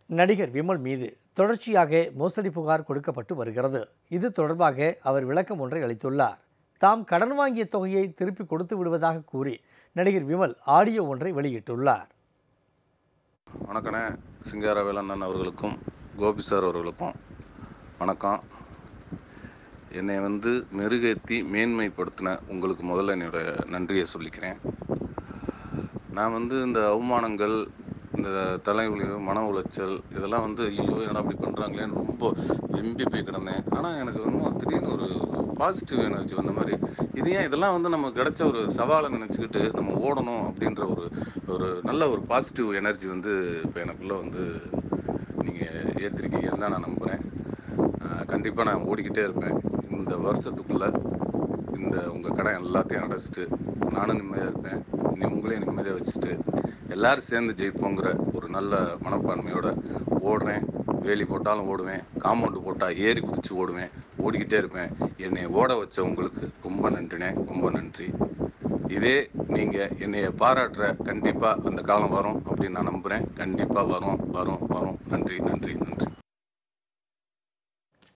நடிகர் விமல் மீது தொடர்ச்சியாக மோசடி புகார் கொடுக்கப்பட்டு வருகிறது இது தொடர்பாக அவர் விளக்கம் ஒன்றை அளித்துள்ளார் தாம் கடன் வாங்கிய தொகையை திருப்பி கொடுத்து விடுவதாக கூறி நடிகர் விமல் ஆடியோ ஒன்றை வெளியிட்டுள்ளார் வணக்கண்ணே சிங்கார வேலண்ணன் அவர்களுக்கும் கோபி சார் அவர்களுக்கும் வணக்கம் என்னை வந்து மெருகேற்றி மேன்மைப்படுத்தின உங்களுக்கு முதல்ல என்னோட நன்றியை சொல்லிக்கிறேன் நான் வந்து இந்த அவமானங்கள் இந்த தலைவலி மன உளைச்சல் இதெல்லாம் வந்து ஐயோ என்னடா அப்படி பண்ணுறாங்களேன்னு ரொம்ப வெம்பி போய் கிடந்தேன் ஆனால் எனக்கு வந்து திடீர்னு ஒரு பாசிட்டிவ் எனர்ஜி வந்த மாதிரி இது ஏன் இதெல்லாம் வந்து நமக்கு கிடைச்ச ஒரு சவாலை நினச்சிக்கிட்டு நம்ம ஓடணும் அப்படின்ற ஒரு ஒரு நல்ல ஒரு பாசிட்டிவ் எனர்ஜி வந்து இப்போ எனக்குள்ளே வந்து நீங்கள் ஏற்றிருக்கீங்கன்னு தான் நான் நம்புகிறேன் கண்டிப்பாக நான் ஓடிக்கிட்டே இருப்பேன் இந்த வருஷத்துக்குள்ளே இந்த உங்கள் கடை எல்லாத்தையும் அடைச்சிட்டு நானும் நிம்மதியாக இருப்பேன் நீ உங்களையும் நிம்மதியாக வச்சுட்டு எல்லாரும் சேர்ந்து ஜெயிப்போங்கிற ஒரு நல்ல மனப்பான்மையோட ஓடுறேன் வேலி போட்டாலும் ஓடுவேன் காம்பவுண்டு போட்டால் ஏறி குதிச்சு ஓடுவேன் ஓடிக்கிட்டே இருப்பேன் என்னை ஓட வச்ச உங்களுக்கு ரொம்ப நன்றினே ரொம்ப நன்றி இதே நீங்கள் என்னைய பாராட்டுற கண்டிப்பாக அந்த காலம் வரும் அப்படின்னு நான் நம்புகிறேன் கண்டிப்பாக வரும் வரும் வரும் நன்றி நன்றி நன்றி